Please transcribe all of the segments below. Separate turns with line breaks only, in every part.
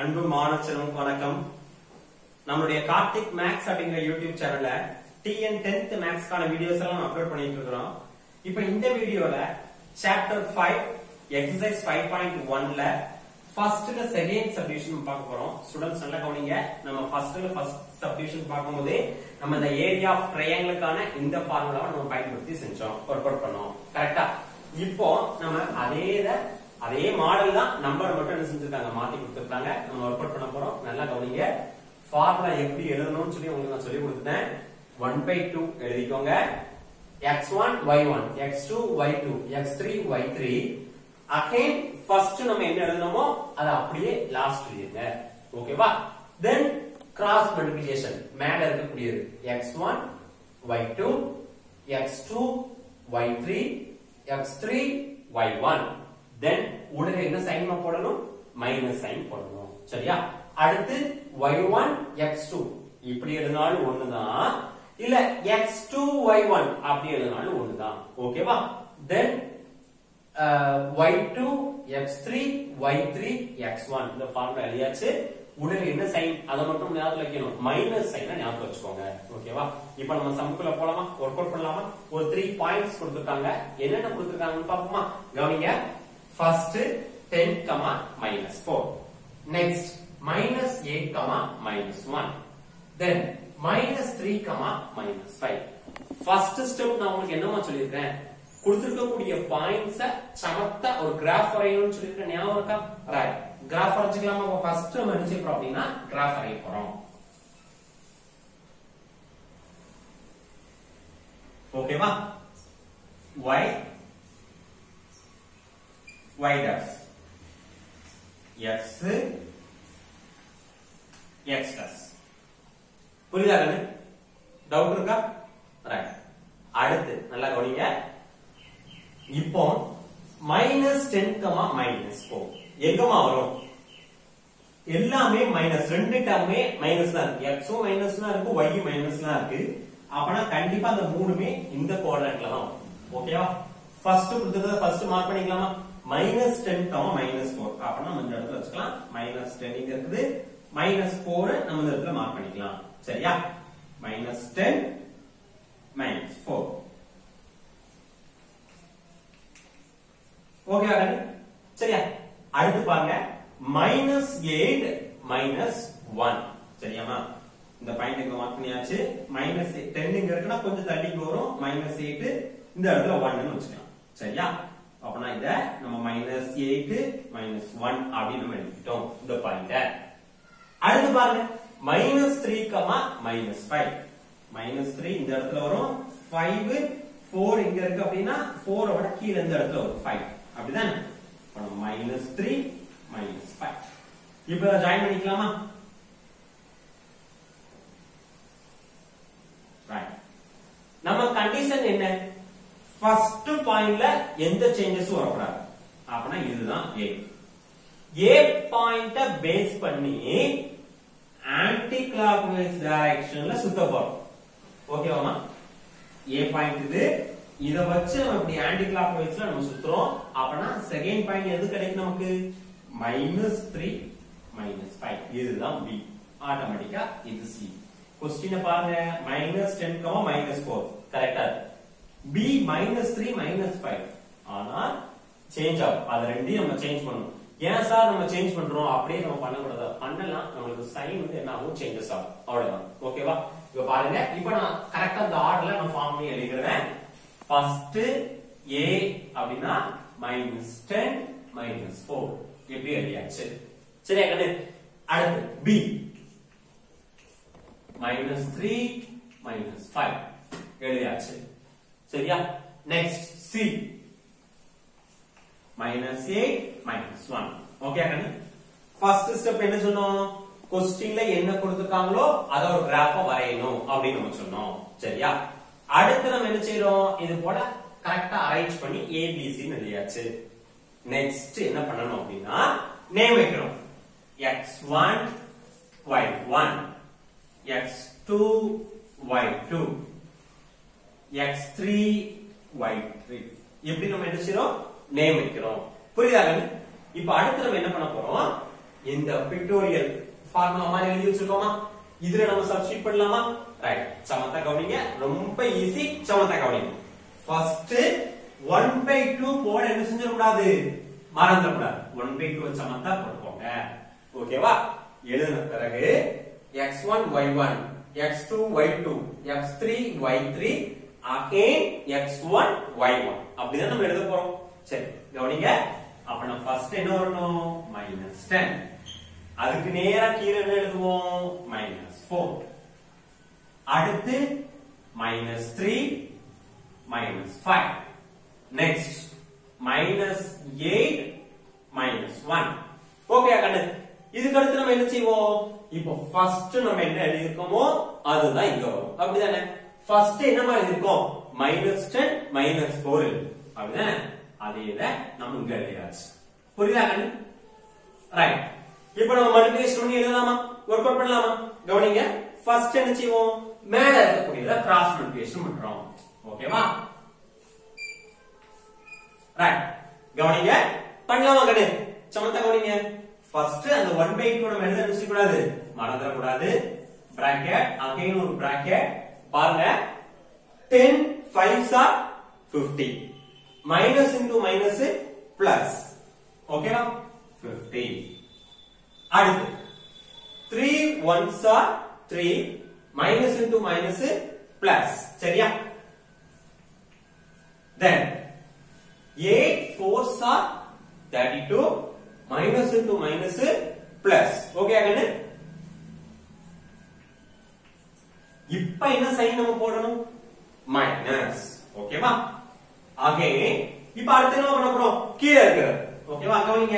அன்பு மாணவர்களுக்கு வணக்கம் நம்மளுடைய கார்த்திக் மேக்ஸ் அப்படிங்கிற யூடியூப் சேனல்ல டிஎன் டென்த் மேக்ஸ்க்கான வீடியோஸ் எல்லாம் நம்ம அப்லோட் பண்ணிட்டு இருக்கிறோம் இப்போ இந்த வீடியோல chapter five exercise five point ஒன்ல ஃபர்ஸ்ட்ல செகண்ட் சப்டிவிஷன் பார்க்க போறோம் ஸ்டூடெண்ட்ஸ் நல்லா கவனிங்க நம்ம ஃபர்ஸ்ட்ல ஃபர்ஸ்ட் சப்டிவிஷன் பார்க்கும்போது நம்ம இந்த ஏரியா ஆஃப் ட்ரையாங்கிளுக்கான இந்த ஃபார்முலாவை நம்ம பயன்படுத்தி செஞ்சோம் ஒர்க் அவுட் பண்ணோம் கரெக்டா இப்போ நம்ம அதே இத அதே மாடல் தான் நம்பர் மட்டும் என்ன செஞ்சிருக்காங்க மாத்தி கொடுத்துருக்காங்க நம்ம ஒர்க் அவுட் பண்ண போறோம் நல்லா கவனிங்க ஃபார்முலா எப்படி எழுதணும்னு சொல்லி உங்களுக்கு நான் சொல்லி கொடுத்துட்டேன் ஒன் பை டூ எழுதிக்கோங்க X one Y one X two Y two X three Y three again first நம்ம என்ன எழுதணுமோ அதை அப்படியே லாஸ்ட் எழுதுங்க ஓகேவா தென் கிராஸ் மல்டிபிளிகேஷன் மேல இருக்கக்கூடியது X one Y two X two Y three X three Y one then உடனே என்ன சைன் போடணும் மைனஸ் சைன் போடணும் சரியா அடுத்து ஒய் ஒன் எக்ஸ் டூ இப்படி எழுதினாலும் ஒண்ணுதான் இல்ல எக்ஸ் டூ ஒய் ஒன் அப்படி எழுதினாலும் ஒண்ணுதான் ஓகேவா then Y two X three Y three X one இந்த ஃபார்முலா எழுதியாச்சு உடனே என்ன சைன் அதை மட்டும் ஞாபகம் வைக்கணும் மைனஸ் சைனை ஞாபகம் வச்சுக்கோங்க ஓகேவா இப்போ நம்ம சமுக்குள்ள போலாமா ஒர்க் அவுட் பண்ணலாமா ஒரு த்ரீ பாயிண்ட்ஸ் கொடுத்துருக்காங்க என்னென்ன கொடுத்துருக்காங்கன்னு பாப்போமா கவனிங்க first ten comma minus four next minus eight comma minus one then minus three comma minus five first step நான் உங்களுக்கு என்னமா சொல்லியிருக்கேன் கொடுத்திருக்கக்கூடிய பாயிண்ட்ஸ சமத்தா ஒரு கிராஃப் வரையணும்னு சொல்லியிருக்கேன் ஞாபகம் இருக்கா ரைட் கிராஃப் வரைஞ்சுக்கலாமா ஃபர்ஸ்ட் நம்ம என்ன செய்ய போறோம் அப்படின்னா கிராஃப் வரைய போறோம் ஓகேவா y y dash x x dash புரியுதா கண்ணு டவுட் இருக்கா ரைட் அடுத்து நல்லா கவனிங்க இப்போ minus ten comma minus four எங்கமா வரும் எல்லாமே மைனஸ் ரெண்டு டேர்மே மைனஸ் தான் இருக்கு எக்ஸும் மைனஸ் தான் இருக்கு ஒய் மைனஸ் தான் இருக்கு அப்பனா கண்டிப்பா அந்த மூணுமே இந்த குவாட்ரண்ட்ல தான் வரும் ஓகேவா ஃபர்ஸ்ட் கொடுத்தத ஃபர்ஸ்ட் மார்க் பண்ணிக்கலாமா minus ten comma minus four அப்பனா நம்ம இந்த இடத்துல வச்சுக்கலாம் மைனஸ் டென் இங்க இருக்குது மைனஸ் ஃபோர் நம்ம இந்த இடத்துல மார்க் பண்ணிக்கலாம் சரியா minus ten minus four okay சரியா அடுத்து பாருங்க மைனஸ் எயிட் மைனஸ் ஒன் சரியாமா இந்த பாயிண்ட் இங்க மார்க் பண்ணியாச்சு மைனஸ் டென் இங்க இருக்குன்னா கொஞ்சம் தள்ளி வரும் மைனஸ் எயிட் இந்த இடத்துல ஒன்னு வச்சுக்கலாம் சரியா அப்பனா இத நம்ம மைனஸ் எயிட் மைனஸ் ஒன் அப்படின்னு நம்ம எழுதிட்டோம் இந்த பாயிண்ட அடுத்து பாருங்க minus three comma minus five minus three இந்த இடத்துல வரும் ஃபைவ் ஃபோர் இங்க இருக்கு அப்படின்னா ஃபோரோட கீழே இந்த இடத்துல வரும் ஃபைவ் அப்படிதானே மைனஸ் த்ரீ மைனஸ் ஃபைவ் இப்ப ஜாயின் பண்ணிக்கலாமா நம்ம கண்டிஷன் என்ன ஃபர்ஸ்ட் பாயிண்ட்ல எந்த சேஞ்சஸும் வரக்கூடாது அப்படின்னா இதுதான் ஏ ஏ பாயிண்ட பேஸ் பண்ணி ஆன்டி கிளாக் வைஸ் டைரக்ஷன்ல சுத்த போறோம் ஓகேவாமா ஏ பாயிண்ட் இது இத வச்சு நம்ம இப்படி ஆன்டி கிளாக் வைஸ்ல நம்ம சுத்துறோம் அப்பனா செகண்ட் பாயிண்ட் எது கிடைக்கும் நமக்கு மைனஸ் த்ரீ மைனஸ் ஃபைவ் இதுதான் பி ஆட்டோமேட்டிக்கா இது சி கொஸ்டினை பாருங்க minus ten comma minus four கரெக்டா B minus three minus five ஆனா சேஞ்ச் ஆகும் அது ரெண்டையும் நம்ம சேஞ்ச் பண்ணணும் ஏன் சார் நம்ம சேஞ்ச் பண்றோம் அப்படியே நம்ம பண்ணக்கூடாது பண்ணலாம் நம்மளுக்கு சைன் வந்து என்ன ஆகும் சேஞ்சஸ் ஆகும் அவ்வளவுதான் ஓகேவா இப்ப பாருங்க இப்ப நான் கரெக்டா இந்த ஆர்டர்ல நான் ஃபார்ம் பண்ணி எழுதிக்கிறேன் ஃபர்ஸ்ட் ஏ அப்படின்னா மைனஸ் டென் மைனஸ் ஃபோர் எப்படி எழுதியாச்சு சரியா கண்ணு அடுத்து B minus three minus five எழுதியாச்சு சரியா next C minus eight minus one okay கண்ணு ஃபர்ஸ்ட் ஸ்டெப் என்ன சொன்னோம் கொஸ்டின்ல என்ன கொடுத்துருக்காங்களோ அத ஒரு கிராஃப வரையணும் அப்படின்னு நம்ம சொன்னோம் சரியா அடுத்து நம்ம என்ன செய்யறோம் இது போல கரெக்டா அரேஞ்ச் பண்ணி ஏபிசி எழுதியாச்சு நெக்ஸ்ட் என்ன பண்ணணும் அப்படின்னா நேம் வைக்கிறோம் X one Y one X two Y two X three Y three எப்படி நம்ம என்ன செய்யறோம் நேம் வைக்கிறோம் புரியுதா இப்ப அடுத்து நம்ம என்ன பண்ண போறோம் இந்த பிக்டோரியல் ஃபார்முலா மாதிரி எழுதி வச்சிருக்கோமா இதுல நம்ம சப்ஸ்டிட் பண்ணலாமா ரைட் சமத்தா கவனிங்க ரொம்ப ஈஸி சமத்தா கவனிங்க ஃபர்ஸ்ட் 1 பை 2 போட என்ன செஞ்சிடக்கூடாது மறந்துடக்கூடாது 1 பை 2 சமத்தா போட்டுக்கோங்க ஓகேவா எழுதின பிறகு x1 y1 x2 y2 x3 y3 again x1 y1 அப்படிதான் நம்ம எழுத போறோம் சரி கவனிங்க அப்ப நம்ம ஃபர்ஸ்ட் என்ன வரணும் மைனஸ் டென் அதுக்கு நேரா கீழே என்ன எழுதுவோம் மைனஸ் ஃபோர் அடுத்து minus three minus five next minus eight minus one okay கண்ணு இதுக்கு அடுத்து நம்ம என்ன செய்வோம் இப்போ ஃபர்ஸ்ட் நம்ம என்ன எழுதியிருக்கோமோ அதுதான் இங்க வரும் அப்படிதானே ஃபர்ஸ்ட் என்ன மாதிரி எழுதியிருக்கோம் மைனஸ் டென் மைனஸ் ஃபோர் அப்படிதானே அதே இதை நம்ம இங்க எழுதியாச்சு புரியுதா கண்ணு ரைட் இப்போ நம்ம மல்டிபிகேஷன் பண்ணி எழுதலாமா ஒர்க் அவுட் பண்ணலாமா கவனிங்க ஃபர்ஸ்ட் என்ன செய்வோம் மேல இருக்கக்கூடியத கிராஸ் மல்டிபிகேஷன் பண்றோம் ஓகேவா ரைட் கவனிங்க பண்ணலாமா கண்ணு சமத்தா கவனிங்க ஃபர்ஸ்ட் அந்த 1 பை 2 நம்ம எழுத நினைச்சு கூடாது மறந்துட கூடாது பிராக்கெட் அகைன் ஒரு பிராக்கெட் பாருங்க 10 5s are 50 minus into minus plus ஓகேவா 50 அடுத்து 3 1s are 3 minus into minus plus சரியா then 8 4s are 32 minus into minus plus okay அகன்னு இப்ப என்ன சைன் நம்ம போடணும் மைனஸ் ஓகேவா ஆகே இப்ப அடுத்து என்ன பண்ண போறோம் கீழே இருக்கிறது ஓகேவா கவனிங்க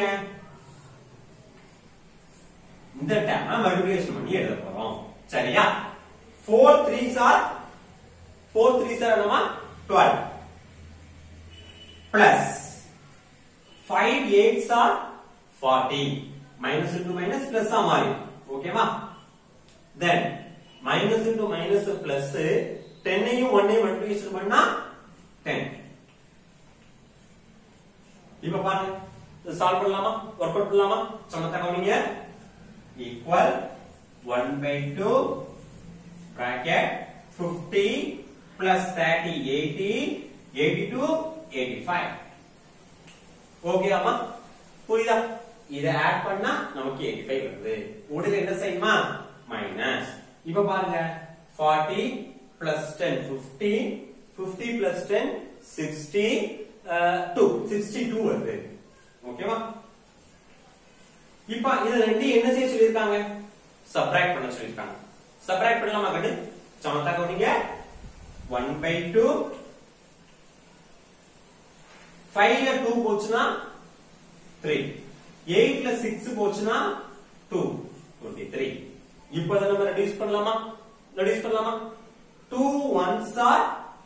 இந்த டைம் மல்டிபிகேஷன் பண்ணி எழுத போறோம் சரியா 4 3s are 4 3s are என்னமா 12 plus 5 8s are 40 minus into minus plus ஆ மாறி ஓகேவா then minus into minus plus 10 ஐயும் 1 ஐயும் மல்டிப்ளிகேஷன் பண்ணா 10 இப்ப பாருங்க இது சால்வ் பண்ணலாமா ஒர்க் அவுட் பண்ணலாமா சமத்தா கவனிங்க equal 1 by 2 bracket 50 plus 30 80 82 85 okay அம்மா புரியுதா இத ஆட் பண்ணா நமக்கு 85 வருது உடனே என்ன செய்யுமா மைனஸ் இப்ப பாருங்க 40 plus 10 50 50 plus 10 60 uh, 2 62 வருது ஓகேவா இப்ப இது ரெண்டு என்ன செய்ய சொல்லிருக்காங்க சப்ராக்ட் பண்ண சொல்லிருக்காங்க சப்ராக்ட் பண்ணலாமா கட்டு சமத்தா கவனிங்க 1 by 2 5ல 2 போச்சுனா 3 8ல 6 போச்சுனா 2 23 இப்போ அத நம்ம ரெடியூஸ் பண்ணலாமா ரெடியூஸ் பண்ணலாமா 2 1s are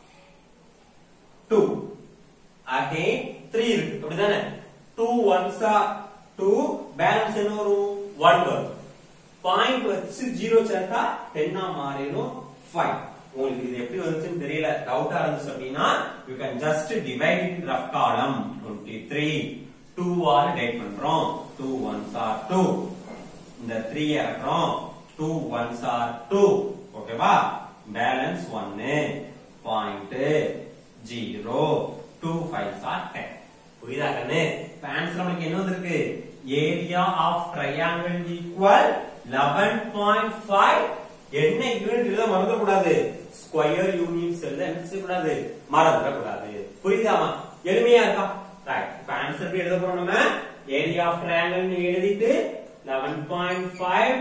2 ஆகே 3 இருக்கு அப்படிதானே 2 1s are 2 பேலன்ஸ் என்ன வரும் 1 வரும் பாயிண்ட் வச்சு 0 சேர்த்தா 10 ஆ மாறிடும் 5 உங்களுக்கு இது எப்படி வந்துச்சுன்னு தெரியல டவுட்டா இருந்துச்சு அப்படின்னா you can just divide in rough column 23 2 ஆல டிவைட் பண்றோம் 2 1s are 2 இந்த 3 இறக்குறோம் 2 1s are 2 ஓகேவா பேலன்ஸ் 1 பாயிண்ட் 0 2 5s are 10 புரியுதா கண்ணு இப்ப ஆன்சர் நமக்கு என்ன வந்திருக்கு ஏரியா ஆஃப் ட்ரையாங்கிள் ஈக்குவல் 11.5 என்ன யூனிட் எழுத மறந்துட கூடாது ஸ்கொயர் யூனிட்ஸ் எழுத என்ன செய்யக்கூடாது மறந்துட கூடாது புரியுதாமா எளிமையா இருக்கா ரைட் இப்ப ஆன்சர் எப்படி எழுத போறோம் நம்ம ஏரியா ஆஃப் ட்ரையாங்கிள் எழுதிட்டு 11.5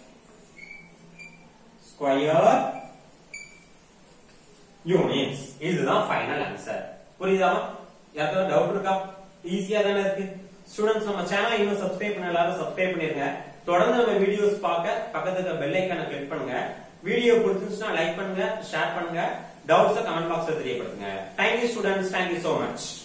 ஸ்கொயர் யூனிட்ஸ் இதுதான் ஃபைனல் ஆன்சர் புரியுதாமா யாருக்காவது டவுட் இருக்கா ஈஸியா தானே இருக்கு ஸ்டூடெண்ட்ஸ் நம்ம சேனல் இன்னும் சப்ஸ்கிரைப் பண்ண எல்லாரும் சப்ஸ்கிரைப் பண்ணிருங்க தொடர்ந்து நம்ம வீடியோஸ் பார்க்க பக்கத்துல இருக்க பெல் ஐக்கான கிளிக் பண்ணுங்க வீடியோ பிடிச்சிருந்துச்சுன்னா லைக் பண்ணுங்க ஷேர் பண்ணுங்க டவுட்ஸ் கமெண்ட் பாக்ஸ்ல தெரியப்படுத்துங்க thank you students thank you so much